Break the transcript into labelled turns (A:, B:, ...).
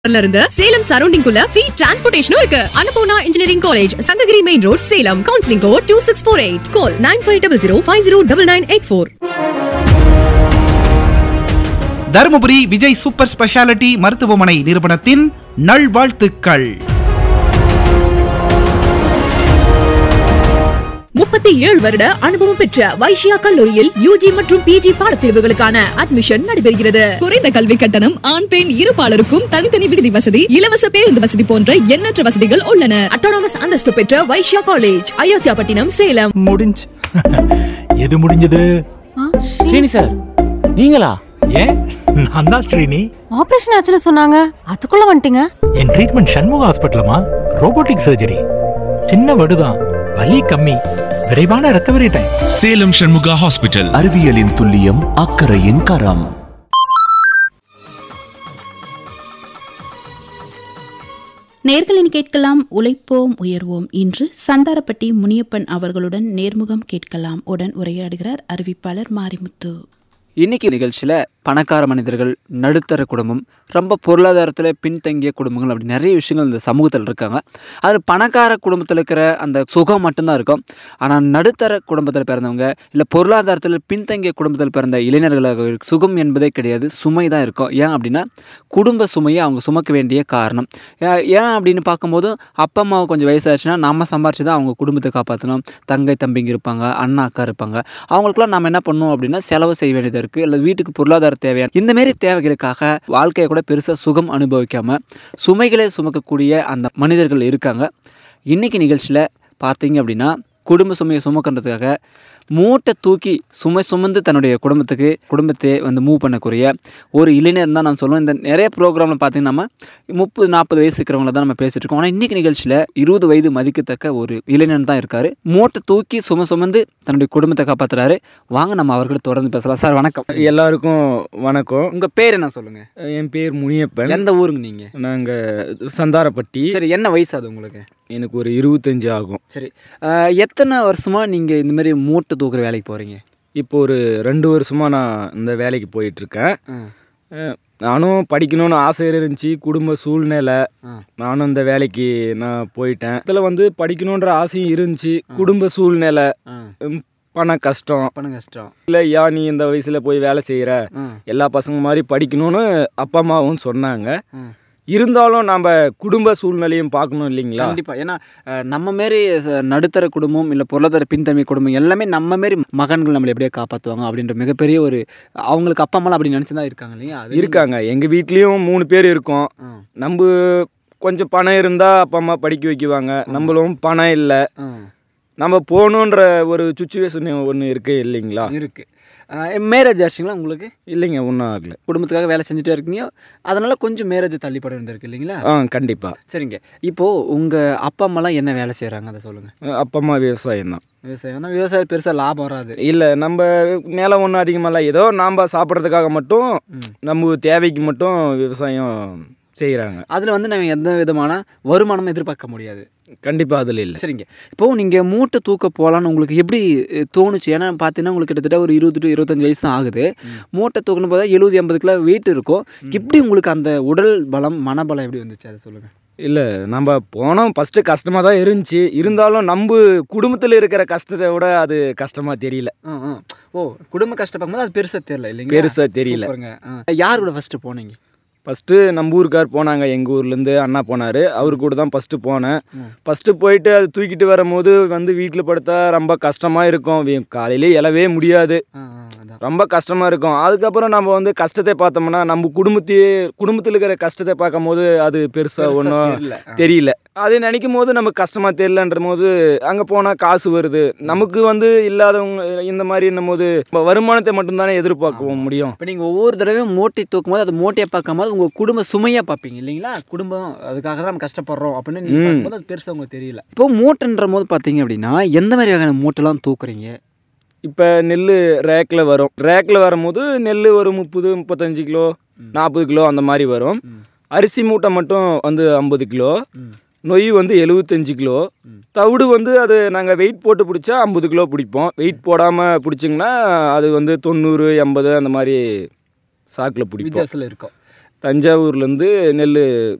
A: ல இருந்து சேலம் சரௌண்டிங் குள்ள ஃப்ரீ டிரான்ஸ்போர்டேஷனும் இருக்கு Annapoorna engineering college Sankagiri main road Salem counselling code two six four eight call nine five double zero five zero double nine eight four
B: Dharmapuri Vijay super speciality மருத்துவமனை நிறுவனத்தின் நல்வாழ்த்துக்கள்
A: முப்பத்தி ஏழு வருட அனுபவம் பெற்ற வைஷ்யா கல்லூரியில் யூஜி மற்றும் பிஜி பாடப்பிரிவுகளுக்கான அட்மிஷன் நடைபெறுகிறது குறைந்த கல்வி கட்டணம் ஆண் பெண் இருபாலருக்கும் தனித்தனி விடுதி வசதி இலவச பேருந்து வசதி போன்ற எண்ணற்ற வசதிகள் உள்ளன அட்டானமஸ் அந்தஸ்து பெற்ற வைஷ்யா காலேஜ் அயோத்தியாபட்டினம் சேலம்
C: முடிஞ்சு எது முடிஞ்சது
D: ஸ்ரீனி சார் நீங்களா
C: ஏன் நான் தான் ஸ்ரீனி
E: ஆபரேஷன் ஆச்சுன்னு சொன்னாங்க அதுக்குள்ள வந்துட்டீங்க
C: என் ட்ரீட்மெண்ட் சண்முக ஹாஸ்பிட்டலமா ரோபோட்டிக் சர்ஜரி சின்ன வடுதான் வலி கம்மி விரைவான recovery time
F: Salem Shanmuga hospital
D: அறிவியலின் துல்லியம் அக்கறையின் கரம்
G: நேர்களின் கேட்கலாம் உழைப்போம் உயர்வோம் இன்று சந்தாரப்பட்டி முனியப்பன் அவர்களுடன் நேர்முகம் கேட்கலாம் உடன் உரையாடுகிறார் அறிவிப்பாளர் மாரிமுத்து
H: இன்னைக்கு நிகழ்ச்சியில் பணக்கார மனிதர்கள் நடுத்தர குடும்பம் ரொம்ப பொருளாதாரத்தில் பின்தங்கிய குடும்பங்கள் அப்படி நிறைய விஷயங்கள் இந்த சமூகத்தில் இருக்காங்க அதில் பணக்கார குடும்பத்தில் இருக்கிற அந்த சுகம் மட்டும்தான் இருக்கும் ஆனால் நடுத்தர குடும்பத்தில் பிறந்தவங்க இல்லை பொருளாதாரத்தில் பின்தங்கிய குடும்பத்தில் பிறந்த இளைஞர்களாக இருக்கு- சுகம் என்பதே கிடையாது சுமை தான் இருக்கும் ஏன் அப்படின்னா குடும்ப சுமையை அவங்க சுமக்க வேண்டிய காரணம் ஏ- ஏன் அப்படின்னு பார்க்கும்போது அப்பா அம்மா கொஞ்சம் வயசாச்சுன்னா நம்ம சம்பாரிச்சு தான் அவங்க குடும்பத்தை காப்பாற்றணும் தங்கை தம்பிங்க இருப்பாங்க அண்ணா அக்கா இருப்பாங்க அவங்களுக்குலாம் நம்ம என்ன பண்ணணும் அப்படின்னா செலவு செய்ய வேண்டியது இருக்குது இல்லை வீட்டுக்கு பொருளாதார தேவையான இந்த மாரி தேவைகளுக்காக வாழ்க்கையை கூட பெருசாக சுகம் அனுபவிக்காமல் சுமைகளை சுமக்கக்கூடிய அந்த மனிதர்கள் இருக்காங்க இன்னைக்கு நிகழ்ச்சியில் பார்த்தீங்க அப்படின்னா குடும்ப சுமையை சுமக்கிறதுக்காக மூட்டை தூக்கி சுமை சுமந்து தன்னுடைய குடும்பத்துக்கு குடும்பத்தை வந்து மூவ் பண்ணக்கூடிய ஒரு இளைஞர் தான் நம்ம சொல்லுவோம் இந்த நிறைய ப்ரோக்ராமில் பார்த்தீங்கன்னா நம்ம முப்பது நாற்பது வயசு இருக்கிறவங்கள தான் நம்ம பேசிட்டு இருக்கோம் ஆனால் இன்றைக்கி நிகழ்ச்சியில் இருபது வயது மதிக்கத்தக்க ஒரு இளைஞன் தான் இருக்கார் மூட்டை தூக்கி சும சுமந்து தன்னுடைய குடும்பத்தை காப்பாற்றுறாரு வாங்க நம்ம அவர்களை தொடர்ந்து பேசலாம் சார் வணக்கம்
I: எல்லாருக்கும் வணக்கம்
H: உங்கள் பேர் என்ன சொல்லுங்கள்
I: என் பேர் முனியப்பன்
H: எந்த ஊருங்க நீங்கள்
I: நாங்கள் சந்தாரப்பட்டி
H: சரி என்ன வயசு அது உங்களுக்கு
I: எனக்கு ஒரு இருபத்தஞ்சு ஆகும்
H: சரி அஹ், எத்தனை வருஷமாக நீங்கள் இந்த மாதிரி மூட்டை தூக்குற வேலைக்கு போகிறீங்க
I: இப்போ ஒரு ரெண்டு வருஷமா நான் இந்த வேலைக்கு போயிட்டு இருக்கேன் அஹ், நானும் படிக்கணும்னு ஆசை இருந்துச்சு குடும்ப சூழ்நிலை
H: ஆ.
I: நானும் இந்த வேலைக்கு நான் போயிட்டேன் இதில் வந்து படிக்கணுன்ற ஆசையும் இருந்துச்சு குடும்ப சூழ்நிலை ம், பண கஷ்டம்
H: பணம் கஷ்டம்
I: இல்லை யா நீ இந்த வயசில் போய் வேலை செய்கிற
H: ம்.
I: எல்லா பசங்க மாதிரி படிக்கணும்னு அப்பா அம்மாவும் சொன்னாங்க
H: ம்.
I: இருந்தாலும் நம்ம குடும்ப சூழ்நிலையும் பார்க்கணும் இல்லைங்களா
H: கண்டிப்பா ஏன்னா அஹ், நம்ம மாரி ச- நடுத்தர குடும்பம் இல்ல பொருளாதார பின்தங்கிய குடும்பம் எல்லாமே நம்ம மாரி மகன்கள் நம்மளை எப்படியே காப்பாற்றுவாங்க அப்படின்ற மிகப்பெரிய ஒரு அவங்களுக்கு அப்பா அம்மாலாம் அப்படி நினைச்சு தான் இருக்காங்க இல்லையா அது
I: இருக்காங்க எங்க வீட்லயும் மூணு பேர் இருக்கோம்
H: ம்.
I: நம்ம கொஞ்சம் பணம் இருந்தா அப்பா அம்மா படிக்க வைக்குவாங்க நம்மளும் பணம் இல்லை
H: ம்.
I: நம்ம போகணுன்ற ஒரு சுச்சுவேஷன் ஒன்று இருக்கு இல்லைங்களா
H: இருக்கு மேரேஜ் ஆச்சுங்களா உங்களுக்கு
I: இல்லைங்க ஒன்றும் ஆகல
H: குடும்பத்துக்காக வேலை செஞ்சுட்டே இருக்கீங்க அதனால கொஞ்சம் மேரேஜ் தள்ளிப்பட இருந்திருக்கு இல்லைங்களா
I: ஆ கண்டிப்பா
H: சரிங்க இப்போ உங்க அப்பா அம்மாலாம் என்ன வேலை செய்றாங்க அதை சொல்லுங்க
I: அப்பா அம்மா விவசாயம் தான்
H: விவசாயம் ஆனா விவசாயம் பெருசா லாபம் வராது
I: இல்லை நம்ம நிலம் ஒன்றும் அதிகமாக ஏதோ நாம் சாப்பிட்றதுக்காக மட்டும் நம்ம தேவைக்கு மட்டும் விவசாயம் செய்கிறாங்க
H: அதுல வந்து நம்ம எந்த விதமான வருமானமும் எதிர்பார்க்க முடியாது
I: கண்டிப்பாக அதில் இல்லை
H: சரிங்க இப்போ நீங்கள் மூட்டை தூக்க போகலான்னு உங்களுக்கு எப்படி அஹ், தோணுச்சு ஏன்னா பார்த்தீங்கன்னா உங்களுக்கு கிட்டத்தட்ட ஒரு இருபது டு இருபத்தஞ்சு வயசு தான் ஆகுது மூட்டை தூக்கணும் போது எழுபது எண்பது கிலோ வெயிட் இருக்கும் எப்படி உங்களுக்கு அந்த உடல் பலம் மனபலம் எப்படி வந்துச்சு அதை சொல்லுங்கள்
I: இல்லை நம்ம போனோம் ஃபஸ்ட்டு கஷ்டமாக தான் இருந்துச்சு இருந்தாலும் நம்ம குடும்பத்தில் இருக்கிற கஷ்டத்தை விட அது கஷ்டமாக தெரியல
H: ஓ குடும்ப கஷ்டப்படும்போது அது பெருசாக தெரியல இல்லைங்க
I: பெருசா தெரியல.
H: யார் கூட ஃபஸ்ட்டு போனீங்க
I: ஃபஸ்ட்டு நம்ம ஊருக்கார் போனாங்க எங்கள் ஊர்லேருந்து அண்ணா போனார் அவர் கூட தான் ஃபஸ்ட்டு போனேன்
H: ம்.
I: ஃபஸ்ட்டு போயிட்டு அது தூக்கிட்டு வரும்போது வந்து வீட்டில் படுத்தா ரொம்ப கஷ்டமாக இருக்கும் வி- காலையிலே எழவே முடியாது
H: ஆ ஆ, அதான்
I: ரொம்ப கஷ்டமாக இருக்கும் அதுக்கப்புறம் நம்ம வந்து கஷ்டத்தை பார்த்தோம்னா நம்ம குடும்பத்தையே குடும்பத்தில் இருக்கிற கஷ்டத்தை பார்க்கும் போது அது பெருசாக
H: பெருசா
I: ஒன்றும்
H: தெரியல. ஆ.
I: தெரியல அது நினைக்கும் போது நமக்கு கஷ்டமாக தெரியலன்ற போது அங்கே போனால் காசு வருது நமக்கு வந்து இல்லாதவங்க இந்த மாதிரி போது நம்ம வருமானத்தை மட்டும்தானே எதிர்பார்க்க முடியும்
H: இப்போ நீங்கள் ஒவ்வொரு தடவையும் மூட்டை தூக்கும் போது அது மூட்டையை பார்க்கும்போது உங்கள் குடும்ப சுமையாக பார்ப்பீங்க இல்லைங்களா குடும்பம் அதுக்காக தான் நம்ம கஷ்டப்படுறோம் அப்படின்னு நீங்கள்
I: ம்.
H: பார்க்கும்போது அது பெருசாக உங்களுக்கு தெரியல இப்போ மூட்டைன்ற போது பார்த்தீங்க அப்படின்னா எந்த மாதிரி வகையான மூட்டைலாம் தூக்குறீங்க
I: இப்போ நெல் ரேக்கில் வரும் ரேக்கில் வரும்போது நெல் ஒரு முப்பது முப்பத்தஞ்சு கிலோ நாற்பது கிலோ அந்த மாதிரி வரும்
H: ம்.
I: அரிசி மூட்டை மட்டும் வந்து ஐம்பது கிலோ
H: ம்.
I: நொய் வந்து எழுபத்தஞ்சு கிலோ
H: ம்.
I: தவிடு வந்து அது நாங்கள் வெயிட் போட்டு பிடிச்சா ஐம்பது கிலோ பிடிப்போம் வெயிட் போடாமல் பிடிச்சிங்கன்னா அது வந்து தொண்ணூறு எண்பது அந்த மாதிரி சாக்கில் பிடிப்போம்
H: வித்தியாசத்தில் இருக்கும்
I: தஞ்சாவூர்லேருந்து நெல்